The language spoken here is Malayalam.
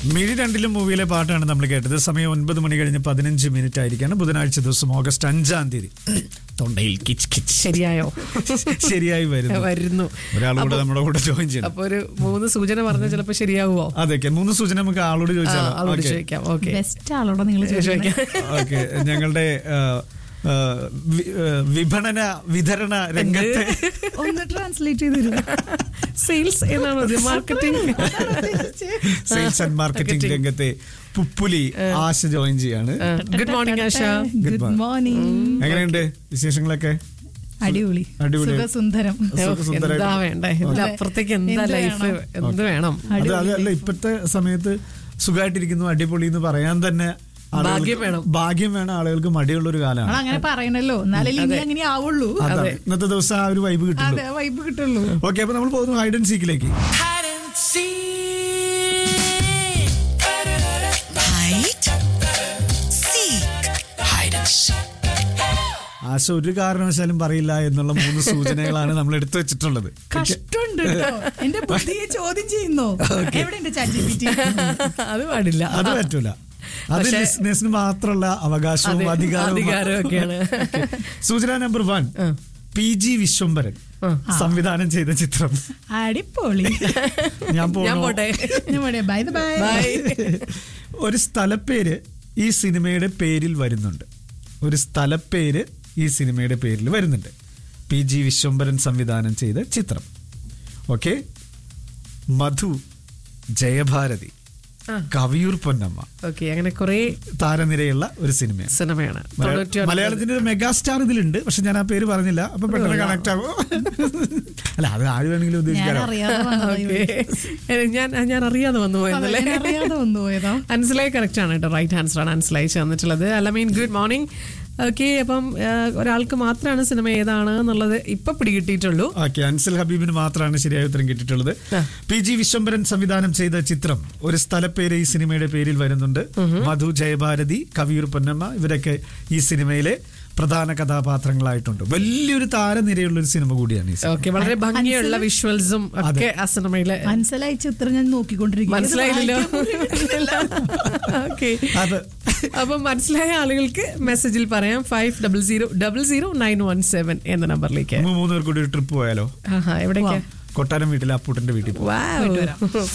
മിഴി രണ്ടിലും മൂവിയിലെ പാട്ടാണ് നമ്മൾ കേട്ടത് സമയം ഒൻപത് മണി കഴിഞ്ഞ് പതിനഞ്ച് മിനിറ്റ് ആയിരിക്കാണ് ബുധനാഴ്ച ദിവസം ഓഗസ്റ്റ് അഞ്ചാം തീയതി തൊണ്ടയിൽ കിച്ച് കിച്ച് ശരിയായോ ശരിയായി വരുന്നു വരുന്നു ഒരാൾ കൂടെ അപ്പൊ- നമ്മുടെ കൂടെ ജോയിൻ ചെയ്യണം അപ്പൊ ഒരു മൂന്ന് സൂചന പറഞ്ഞാൽ ചിലപ്പോ ശരിയാവുമോ അതൊക്കെ മൂന്ന് സൂചന നമുക്ക് ആളോട് ആ, ചോദിച്ചാലോ അവളോട് ഓക്കേ. ചോദിക്കാം ഓക്കെ ബെസ്റ്റ് ആളോടാ നിങ്ങൾ ചോദിക്കാം ഓക്കെ ഞങ്ങളുടെ ആ, ആ, വി- ആ, വിപണന വിതരണ രംഗത്തെ ഒന്ന് ട്രാൻസ്ലേറ്റ് ചെയ്ത് തരുമോ? സെയിൽസ് എന്നാണ് marketing sales and marketing Marketing. രംഗത്തെ പുപ്പുലി ആശ ജോയിൻ ചെയ്യാണ് good morning Asha Good good morning. Morning എങ്ങനെയുണ്ട് വിശേഷങ്ങളൊക്കെ അടിപൊളി അടിപൊളി. സുഖസുന്ദരം സുഖ- സുന്ദരായിട്ട്. എന്താ വേണ്ടേ ഇതിന്റെ അതെ. അപ്പുറത്തേക്ക് എന്താ എന്ത് ലൈഫ് വേണം? എന്ത് വേണം അത് അതല്ല ഇപ്പോഴത്തെ സമയത്ത് സുഖമായിട്ടിരിക്കുന്നു അടിപൊളി എന്ന് പറയാൻ തന്നെ ആളുകൾക്ക് ഭാഗ്യം വേണം. ഭാഗ്യം വേണം ആളുകൾക്ക് മടിയുള്ള ഒരു കാലമാണ് നമ്മൾ അങ്ങനെ പറയണല്ലോ എന്നാലേ ഇനി അങ്ങനെ ആവുള്ളൂ അതാണ് ഇന്നത്തെ ദിവസം ആ ഒരു വൈബ് കിട്ടുള്ളൂ അതെ വൈബ് കിട്ടുള്ളൂ ഓക്കെ അപ്പൊ നമ്മൾ പോകുന്നു ഹൈഡ് ആൻഡ് സീക്കിലേക്ക് hide and seek. Hide, seek, hide and seek. Asha ഒരു കാരണവശാലും പറയില്ല എന്നുള്ള മൂന്ന് സൂചനകളാണ് നമ്മൾ എടുത്തു വെച്ചിട്ടുള്ളത് കഷ്ടമുണ്ട് കേട്ടോ എന്റെ ബുദ്ധിയെ ചോദ്യം ചെയ്യുന്നോ എവിടെ ഉണ്ട് ചാറ്റ് ജിപിടി അത് പാടില്ല അത് പറ്റൂല അത് പക്ഷേ- ലിസ്നേഴ്സിന് മാത്രമുള്ള അവകാശവും അതെ, അധികാരവും അധികാരവും ഒക്കെയാണ്. സൂചന number one P G Vishwambharan സംവിധാനം ചെയ്ത ചിത്രം അടിപൊളി ഞാൻ ഞാൻ പോണോ? പോട്ടെ ബൈ ബൈ ബൈ ഒരു സ്ഥലപ്പേര് ഈ സിനിമയുടെ പേരിൽ വരുന്നുണ്ട് ഒരു സ്ഥലപ്പേര് ഈ സിനിമയുടെ പേരിൽ വരുന്നുണ്ട് പി ജി വിശ്വംഭരൻ സംവിധാനം ചെയ്ത ചിത്രം ഓക്കെ മധു ജയഭാരതി ആ. കവിയൂർ പൊന്നമ്മ ഓക്കെ അങ്ങനെ കുറെ താരനിരയുള്ള ഒരു സിനിമയാണ് സിനിമയാണ് മലയാള- തൊണ്ണൂറ്റി ഒൻപത്. മലയാളത്തിന്റെ ഒരു മെഗാസ്റ്റാർ ഇതിലുണ്ട് പക്ഷെ ഞാൻ ആ പേര് പറഞ്ഞില്ല അപ്പൊ പെട്ടെന്ന് കണക്ട് ആകും അല്ല അത് ആര് വേണമെങ്കിലും ഞാൻ ഉദ്ദേശിക്കാലോ അറിയാതെ വന്നതാ ഓക്കെ ഞാൻ ഞാൻ അറിയാതെ വന്നു പോയെന്നല്ലേ ഞാൻ അറിയാതെ വന്നു പോയതാ അൻസിലായി കറക്റ്റ് ആണ് കേട്ടോ റൈറ്റ് ആൻസർ ആണ് അൻസിലായി ചേർന്നിട്ടുള്ളത് അലമീൻ ഗുഡ് മോർണിംഗ് ഓക്കെ അപ്പം ആ, ഒരാൾക്ക് മാത്രമാണ് സിനിമ ഏതാണ് എന്നുള്ളത് ഇപ്പൊ പിടികിട്ടിയിട്ടുള്ളൂ ഓക്കെ അൻസൽ ഹബീബിന് മാത്രമാണ് ശരിയായ ഉത്തരം കിട്ടിയിട്ടുള്ളത് പി ജി വിശ്വംഭരൻ സംവിധാനം ചെയ്ത ചിത്രം ഒരു സ്ഥലപ്പേര് ഈ സിനിമയുടെ പേരിൽ വരുന്നുണ്ട് മധു ജയഭാരതി കവിയൂർ പൊന്നമ്മ ഇവരൊക്കെ ഈ സിനിമയിലെ പ്രധാന കഥാപാത്രങ്ങളായിട്ടുണ്ട് വലിയൊരു താരനിരയുള്ള ഒരു സിനിമ കൂടിയാണ് ഈ സിനിമ ഓക്കെ വളരെ ഭംഗിയുള്ള വിഷ്വൽസും ഒക്കെ ആ സിനിമയില് മനസ്സിലായി ചിത്രം ഞാൻ നോക്കിക്കൊണ്ടിരിക്കുന്നു മനസ്സിലായില്ലല്ലോ ഓക്കെ അത് അപ്പം മനസ്സിലായ ആളുകൾക്ക് മെസ്സേജിൽ പറയാം five double zero double zero nine one seven എന്ന നമ്പറിലേക്ക് മൂന്ന് പേർ കൂടി ഒരു ട്രിപ്പ് പോയാലോ ആഹാ എവിടേക്കാ കൊട്ടാരം വീട്ടിലെ അപ്പൂട്ടന്റെ വീട്ടിൽ പോകും Wow.